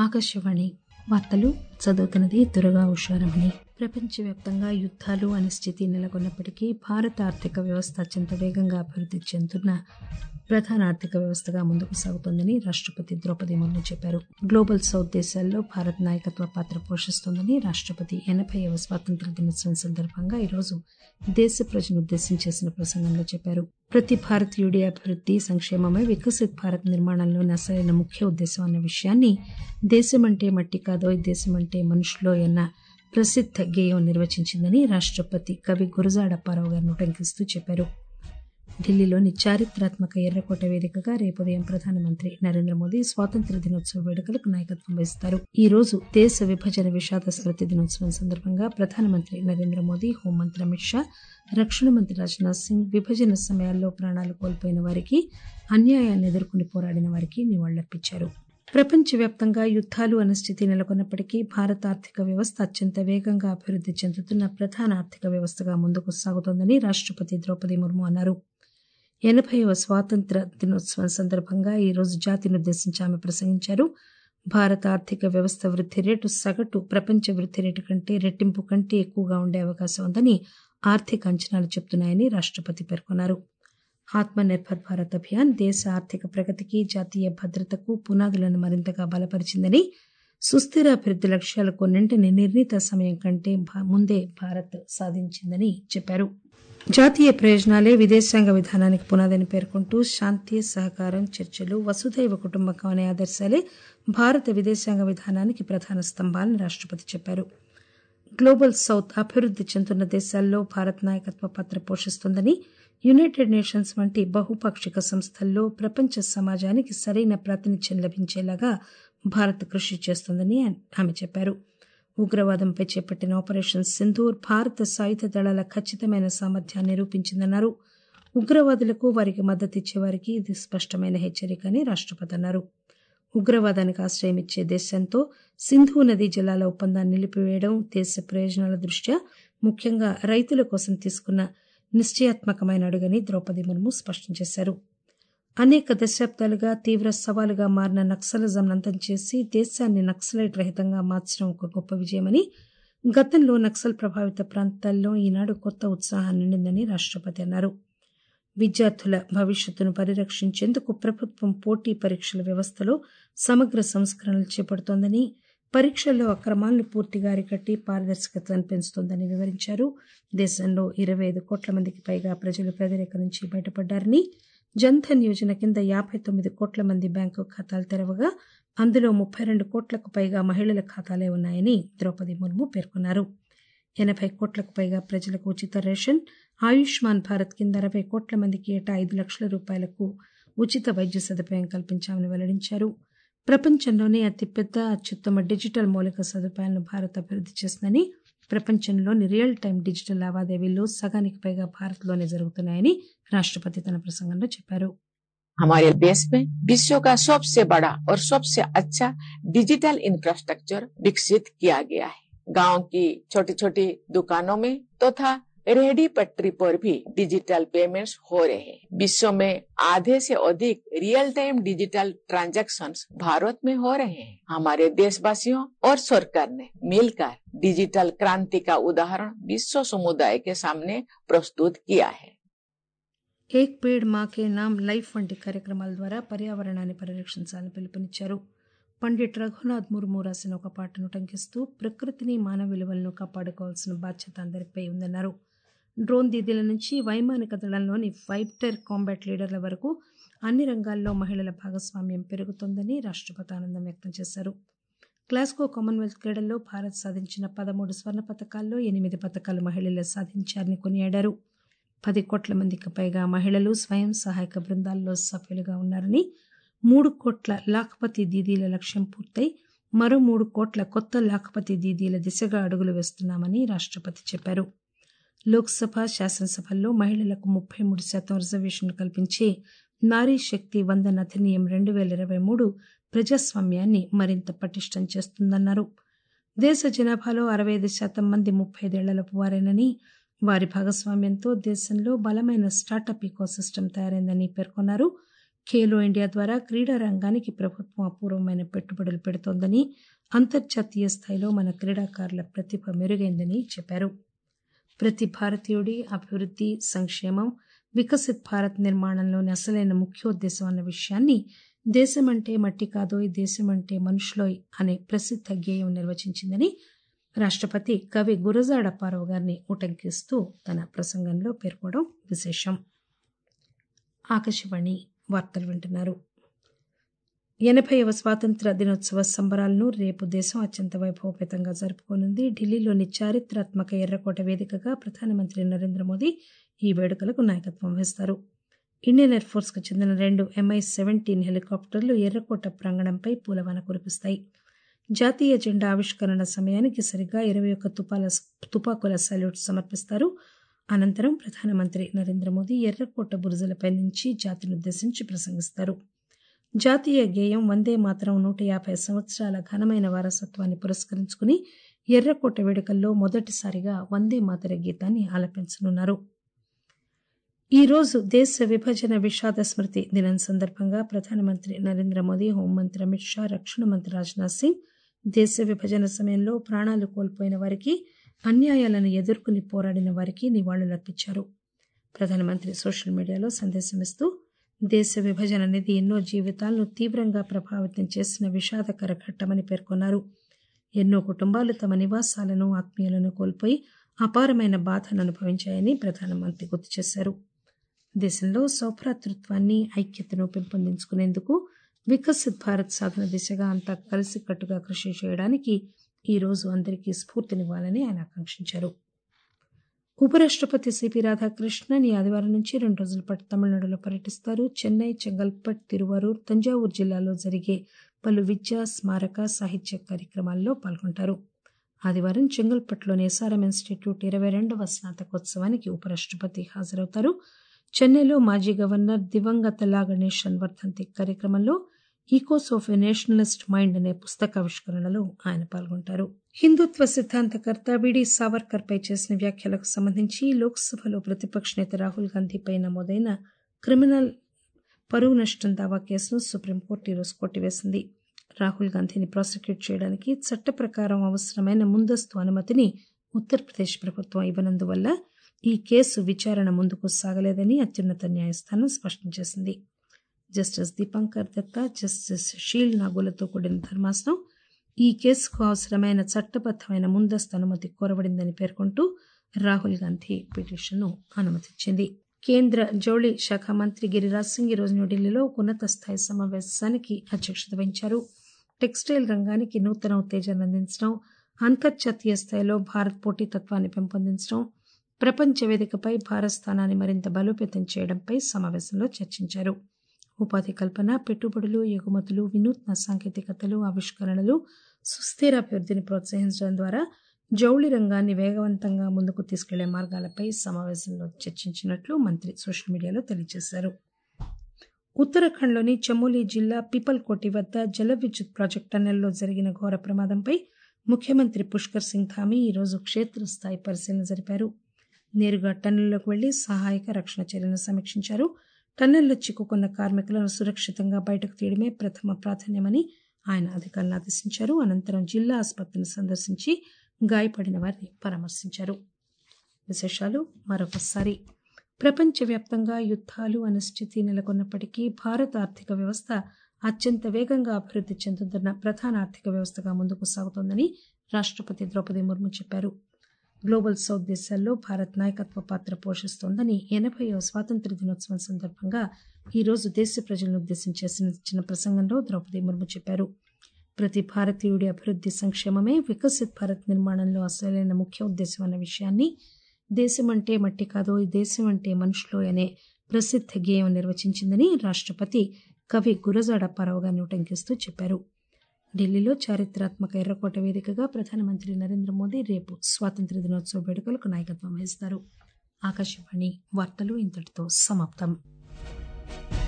ఆకాశవాణి వార్తలు చదువుతున్నది దురగా ఉషారమణి ప్రపంచవ్యాప్తంగా యుద్ధాలు అనిశ్చితి నెలకొన్నప్పటికీ భారత ఆర్థిక వ్యవస్థ అత్యంత వేగంగా అభివృద్ది చెందుతున్న ప్రధాన ఆర్థిక వ్యవస్థగా ముందుకు సాగుతోందని రాష్టపతి ద్రౌపది ముర్ము చెప్పారు గ్లోబల్ సౌత్ దేశాల్లో భారత్ నాయకత్వ పాత్ర పోషిస్తోందని రాష్టపతి ఎనభైవ స్వాతంత్ర్య దినోత్సవం సందర్భంగా ఈరోజు దేశ ప్రజలను ఉద్దేశించి చేసిన ప్రసంగంలో చెప్పారు ప్రతి భారతీయుడి అభివృద్ది సంక్షేమమే వికసిత్ భారత్ నిర్మాణంలోని అసలైన ముఖ్య ఉద్దేశం అన్న విషయాన్ని దేశమంటే మట్టి కాదో దేశమంటే మనుషులో అన్న ప్రసిద్ధ గేయం నిర్వచించిందని రాష్టపతి కవి గురజాడ అప్పారావు గారిని ఉటంకిస్తూ చెప్పారు ఢిల్లీలోని చారిత్రాత్మక ఎర్రకోట వేదికగా రేపు ఉదయం ప్రధానమంత్రి నరేంద్ర మోదీ స్వాతంత్ర్య దినోత్సవ వేడుకలకు నాయకత్వం వహిస్తారు ఈ రోజు దేశ విభజన విషాద స్మృతి దినోత్సవం సందర్భంగా ప్రధానమంత్రి నరేంద్ర మోదీ హోంమంత్రి అమిత్ షా రక్షణ మంత్రి రాజ్నాథ్ సింగ్ విభజన సమయాల్లో ప్రాణాలు కోల్పోయిన వారికి అన్యాయాన్ని ఎదుర్కొని పోరాడిన వారికి నివాళులర్పించారు ప్రపంచవ్యాప్తంగా యుద్దాలు అనిశ్చితి నెలకొన్నప్పటికీ భారత ఆర్థిక వ్యవస్థ అత్యంత వేగంగా అభివృద్ది చెందుతున్న ప్రధాన ఆర్థిక వ్యవస్థగా ముందుకు సాగుతోందని రాష్టపతి ద్రౌపది ముర్ము అన్నారు ఎనభైవ స్వాతంత్ర దినోత్సవం సందర్భంగా ఈ రోజు జాతినుద్దేశించి ఆమె ప్రసంగించారు భారత ఆర్థిక వ్యవస్థ వృద్ది రేటు సగటు ప్రపంచ వృద్ది రేటు కంటే రెట్టింపు కంటే ఎక్కువగా ఉండే అవకాశం ఉందని ఆర్థిక అంచనాలు చెబుతున్నాయని రాష్టపతి పేర్కొన్నారు ఆత్మ నిర్భర్ భారత్ అభియాన్ దేశ ఆర్థిక ప్రగతికి జాతీయ భద్రతకు పునాదులను మరింతగా బలపరిచిందని సుస్థిర అభివృద్ది లక్ష్యాలు కొన్నింటిని నిర్ణీత సమయం కంటే ముందే భారత్ సాధించిందని చెప్పారు జాతీయ ప్రయోజనాలే విదేశాంగ విధానానికి పునాదని పేర్కొంటూ శాంతి సహకారం చర్చలు వసుదైవ కుటుంబకం అనే ఆదర్శాలే భారత విదేశాంగ విధానానికి ప్రధాన స్తంభాలని రాష్టపతి చెప్పారు గ్లోబల్ సౌత్ అభివృద్ది చెందుతున్న దేశాల్లో భారత్ నాయకత్వ పాత్ర పోషిస్తోందని యునైటెడ్ నేషన్స్ వంటి బహుపాక్షిక సంస్థల్లో ప్రపంచ సమాజానికి సరైన ప్రాతినిధ్యం లభించేలాగా భారత్ కృషి చేస్తోందని ఆమె చెప్పారు ఉగ్రవాదంపై చేపట్టిన ఆపరేషన్ సింధూర్ భారత సాయుధ దళాల ఖచ్చితమైన సామర్థ్యాన్ని నిరూపించిందన్నారు ఉగ్రవాదులకు వారికి మద్దతిచ్చే వారికి ఇది స్పష్టమైన హెచ్చరిక అని రాష్టపతి అన్నారు ఉగ్రవాదానికి ఆశ్రయం ఇచ్చే దేశంతో సింధు నదీ జలాల ఒప్పందాన్ని నిలిపివేయడం దేశ ప్రయోజనాల దృష్ట్యా ముఖ్యంగా రైతుల కోసం తీసుకున్న నిశ్చయాత్మకమైన అడుగని ద్రౌపది ముర్ము స్పష్టం చేశారు అనేక దశాబ్దాలుగా తీవ్ర సవాలుగా మారిన నక్సలిజం అంతం చేసి దేశాన్ని నక్సలైట్ రహితంగా మార్చడం ఒక గొప్ప విజయమని గతంలో నక్సల్ ప్రభావిత ప్రాంతాల్లో ఈనాడు కొత్త ఉత్సాహాన్ని నిండిందని రాష్టపతి అన్నారు విద్యార్థుల భవిష్యత్తును పరిరక్షించేందుకు ప్రభుత్వం పోటీ పరీక్షల వ్యవస్థలో సమగ్ర సంస్కరణలు చేపడుతోందని పరీక్షల్లో అక్రమాలను పూర్తిగా అరికట్టి పారదర్శకతను పెంచుతోందని వివరించారు దేశంలో ఇరవై ఐదు కోట్ల మందికి పైగా ప్రజలు పేదరిక నుంచి బయటపడ్డారని జన్ధన్ యోజన కింద యాభై తొమ్మిది కోట్ల మంది బ్యాంకు ఖాతాలు తెరవగా అందులో ముప్పై రెండు కోట్లకు పైగా మహిళల ఖాతాలే ఉన్నాయని ద్రౌపది ముర్ము పేర్కొన్నారు ఎనభై కోట్లకు పైగా ప్రజలకు ఉచిత రేషన్ ఆయుష్మాన్ భారత్ కింద అరవై కోట్ల మందికి ఏటా ఐదు లక్షల రూపాయలకు ఉచిత వైద్య సదుపాయం కల్పించామని వెల్లడించారు ప్రపంచంలోనే అతిపెద్ద అత్యుత్తమ డిజిటల్ మౌలిక సదుపాయాలను భారత్ అభివృద్ది చేసిందని ప్రపంచంలోని రియల్ టైం డిజిటల్ లావాదేవీల్లో సగానికి పైగా భారత్లోనే జరుగుతున్నాయని రాష్టపతి తన ప్రసంగంలో చెప్పారు हमारे देश में विश्व का सबसे बड़ा और सबसे अच्छा डिजिटल इंफ्रास्ट्रक्चर विकसित किया गया है गांव की छोटी छोटी दुकानों में तथा तो रेहड़ी पटरी पर भी डिजिटल पेमेंट्स हो रहे हैं विश्व में आधे से अधिक real time digital transactions Bharat में हो रहे हैं हमारे देशवासियों और सरकार ने मिलकर डिजिटल क्रांति का उदाहरण विश्व समुदाय के सामने प्रस्तुत किया है ఏక్ పేడ్ మాకే నామ్ లైఫ్ వంటి కార్యక్రమాల ద్వారా పర్యావరణాన్ని పరిరక్షించాలని పిలుపునిచ్చారు పండిట్ రఘునాథ్ ముర్ము రాసిన ఒక పాటను టంకిస్తూ ప్రకృతిని మానవ విలువలను కాపాడుకోవాల్సిన బాధ్యత అందరిపై ఉందన్నారు డ్రోన్ దీదీల నుంచి వైమానిక దళంలోని ఫైటర్ కాంబాట్ లీడర్ల వరకు అన్ని రంగాల్లో మహిళల భాగస్వామ్యం పెరుగుతోందని రాష్టపతి ఆనందం వ్యక్తం చేశారు గ్లాస్గో కామన్వెల్త్ క్రీడల్లో భారత్ సాధించిన పదమూడు స్వర్ణ పథకాల్లో ఎనిమిది పథకాలు మహిళలే సాధించారని కొనియాడారు పది కోట్ల మందికి పైగా మహిళలు స్వయం సహాయక బృందాల్లో సభ్యులుగా ఉన్నారని మూడు కోట్ల లాఖపతి దీదీల లక్ష్యం పూర్తయి మరో మూడు కోట్ల కొత్త లాఖపతి దీదీల దిశగా అడుగులు వేస్తున్నామని రాష్టపతి చెప్పారు లోక్సభ శాసనసభల్లో మహిళలకు ముప్పై మూడు శాతం రిజర్వేషన్ కల్పించే నారీ శక్తి వందన అధినియం రెండు వేల ఇరవై మూడు ప్రజాస్వామ్యాన్ని మరింత పటిష్టం చేస్తుందన్నారు దేశ జనాభాలో అరవై ఐదు శాతం మంది ముప్పై ఐదేళ్లలోపు వారేనని వారి భాగస్వామ్యంతో దేశంలో బలమైన స్టార్టప్ ఈకోసిస్టమ్ తయారైందని పేర్కొన్నారు ఖేలో ఇండియా ద్వారా క్రీడా రంగానికి ప్రభుత్వం అపూర్వమైన పెట్టుబడులు పెడుతోందని అంతర్జాతీయ స్థాయిలో మన క్రీడాకారుల ప్రతిభ మెరుగైందని చెప్పారు ప్రతి భారతీయుడి అభివృద్ధి సంక్షేమం వికసిత్ భారత్ నిర్మాణంలోని అసలైన ముఖ్యోద్దేశం అన్న విషయాన్ని దేశమంటే మట్టి కాదోయ్ దేశమంటే మనుషులోయ్ అనే ప్రసిద్ధ గేయం నిర్వచించిందని రాష్టపతి కవి గురజాడ పారవ్ గారిని ఉటంకిస్తూ తన ప్రసంగంలో పేర్కొనడం విశేషం ఆకాశవాణి వార్తలు వింటున్నారు ఎనభైవ స్వాతంత్ర దినోత్సవ సంబరాలను రేపు దేశం అత్యంత వైభవపేతంగా జరుపుకోనుంది ఢిల్లీలోని చారిత్రాత్మక ఎర్రకోట వేదికగా ప్రధానమంత్రి నరేంద్ర మోదీ ఈ వేడుకలకు నాయకత్వం వహిస్తారు ఇండియన్ ఎయిర్ ఫోర్స్ కు చెందిన రెండు ఎంఐ సెవెంటీన్ హెలికాప్టర్లు ఎర్రకోట ప్రాంగణంపై పూలవాన కురిపిస్తాయి జాతీయ జెండా ఆవిష్కరణ సమయానికి సరిగ్గా ఇరవై ఒక్క తుపాల తుపాకుల సల్యూట్ సమర్పిస్తారు అనంతరం ప్రధానమంత్రి నరేంద్ర మోదీ ఎర్రకోట బురుజులపై నుంచి జాతినుద్దేశించి ప్రసంగిస్తారు జాతీయ గేయం వందే మాతరం నూట యాభై సంవత్సరాల ఘనమైన వారసత్వాన్ని పురస్కరించుకుని ఎర్రకోట వేడుకల్లో మొదటిసారిగా వందే మాతర గీతాన్ని ఆలపించనున్నారు ఈ రోజు దేశ విభజన విషాద స్మృతి దినం సందర్భంగా ప్రధానమంత్రి నరేంద్ర మోదీ హోంమంత్రి అమిత్ షా రక్షణ మంత్రి రాజ్నాథ్ సింగ్ దేశ విభజన సమయంలో ప్రాణాలు కోల్పోయిన వారికి అన్యాయాలను ఎదుర్కొని పోరాడిన వారికి నివాళులర్పించారు ప్రధానమంత్రి సోషల్ మీడియాలో సందేశమిస్తూ దేశ విభజన అనేది ఎన్నో జీవితాలను తీవ్రంగా ప్రభావితం చేసిన విషాదకర ఘట్టమని పేర్కొన్నారు ఎన్నో కుటుంబాలు తమ నివాసాలను ఆత్మీయులను కోల్పోయి అపారమైన బాధను అనుభవించాయని ప్రధానమంత్రి గుర్తు చేశారు దేశంలో సౌభ్రాతృత్వాన్ని ఐక్యతను పెంపొందించుకునేందుకు వికసిత్ భారత్ సాధన దిశగా అంతా కలిసికట్టుగా కృషి చేయడానికి ఈ రోజు అందరికీ స్ఫూర్తినివ్వాలని ఆయన ఆకాంక్షించారు ఉపరాష్టపతి సిపి రాధాకృష్ణన్ ఈ ఆదివారం నుంచి రెండు రోజుల పాటు తమిళనాడులో పర్యటిస్తారు చెన్నై చెంగల్పట్ తిరువరూర్ తంజావూరు జిల్లాలో జరిగే పలు విద్యా స్మారక సాహిత్య కార్యక్రమాల్లో పాల్గొంటారు ఆదివారం చెంగల్పట్లోని ఎస్ఆర్ఎం ఇన్స్టిట్యూట్ ఇరవై రెండవ స్నాతకోత్సవానికి ఉపరాష్టపతి హాజరవుతారు చెన్నైలో మాజీ గవర్నర్ దివంగత లా గణేశన్ వర్ధంతి కార్యక్రమంలో echoes of a nationalist mind అనే పుస్తకావిష్కరణలో ఆయన పాల్గొంటారు హిందుత్వ సిద్ధాంతకర్త విడి సావర్కర్ పై చేసిన వ్యాఖ్యలకు సంబంధించి లోక్సభలో ప్రతిపక్ష నేత రాహుల్ గాంధీపై నమోదైన క్రిమినల్ పరువు నష్టం దావా కేసును సుప్రీంకోర్టు ఈరోజు కొట్టివేసింది రాహుల్ గాంధీని ప్రాసిక్యూట్ చేయడానికి చట్ట ప్రకారం అవసరమైన ముందస్తు అనుమతిని ఉత్తరప్రదేశ్ ప్రభుత్వం ఇవ్వనందువల్ల ఈ కేసు విచారణ ముందుకు సాగలేదని అత్యున్నత న్యాయస్థానం స్పష్టం చేసింది జస్టిస్ దీపంకర్ దత్తా జస్టిస్ షీల్ నాగులతో కూడిన ధర్మాసనం ఈ కేసుకు అవసరమైన చట్టబద్దమైన ముందస్తు అనుమతి కోరబడిందని పేర్కొంటూ రాహుల్ గాంధీ పిటిషన్ను అనుమతించింది కేంద్ర జౌళి శాఖ మంత్రి గిరిరాజ్ సింగ్ ఈరోజు న్యూఢిల్లీలో ఉన్నత స్థాయి సమావేశానికి అధ్యక్షత వహించారు టెక్స్టైల్ రంగానికి నూతన ఉత్తేజాన్ని అందించడం అంతర్జాతీయ స్థాయిలో భారత్ పోటీతత్వాన్ని పెంపొందించడం ప్రపంచ వేదికపై భారత్ స్థానాన్ని మరింత బలోపేతం చేయడంపై సమావేశంలో చర్చించారు ఉపాధి కల్పన పెట్టుబడులు ఎగుమతులు వినూత్న సాంకేతికతలు ఆవిష్కరణలు సుస్థిర అభివృద్ధిని ప్రోత్సహించడం ద్వారా జౌళి రంగాన్ని వేగవంతంగా ముందుకు తీసుకెళ్లే మార్గాలపై సమావేశంలో చర్చించినట్లు మంత్రి సోషల్ మీడియాలో తెలియజేశారు ఉత్తరాఖండ్లోని చమోలీ జిల్లా పిపల్కోటి వద్ద జల విద్యుత్ ప్రాజెక్టు టన్నెల్లో జరిగిన ఘోర ప్రమాదంపై ముఖ్యమంత్రి పుష్కర్ సింగ్ ధామీ ఈరోజు క్షేత్రస్థాయి పరిశీలన జరిపారు నేరుగా టన్నెల్లోకి వెళ్లి సహాయక రక్షణ చర్యలను సమీక్షించారు టన్నెల్లో చిక్కుకున్న కార్మికులను సురక్షితంగా బయటకు తీయడమే ప్రథమ ప్రాధాన్యమని ఆయన అధికారులను ఆదేశించారు అనంతరం జిల్లా ఆసుపత్రిని సందర్శించి గాయపడిన వారిని పరామర్శించారు విశేషాలు మరొకసారి ప్రపంచవ్యాప్తంగా యుద్ధాలు అనిశ్చితి నెలకొన్నప్పటికీ భారత ఆర్థిక వ్యవస్థ అత్యంత వేగంగా అభివృద్ధి చెందుతున్న ప్రధాన ఆర్థిక వ్యవస్థగా ముందుకు సాగుతోందని రాష్టపతి ద్రౌపది ముర్ము చెప్పారు గ్లోబల్ సౌత్ దేశాల్లో భారత్ నాయకత్వ పాత్ర పోషిస్తోందని ఎనభైవ స్వాతంత్ర దినోత్సవం సందర్భంగా ఈ రోజు దేశ ప్రజలను ఉద్దేశించి చిన్న ప్రసంగంలో ద్రౌపది ముర్ము చెప్పారు ప్రతి భారతీయుడి అభివృద్ధి సంక్షేమమే వికసిత్ భారత్ నిర్మాణంలో అసలైన ముఖ్య ఉద్దేశం అన్న విషయాన్ని దేశమంటే మట్టి కాదో ఈ దేశం అంటే మనుషులో అనే ప్రసిద్ధ గేయం నిర్వచించిందని రాష్టపతి కవి గురజాడ పరావు గారిని ఉటంకిస్తూ చెప్పారు ఢిల్లీలో చారిత్రాత్మక ఎర్రకోట వేదికగా ప్రధానమంత్రి నరేంద్ర మోదీ రేపు స్వాతంత్ర దినోత్సవ వేడుకలకు నాయకత్వం వహిస్తారు ఆకాశవాణి వార్తలు ఇంతటితో సమాప్తం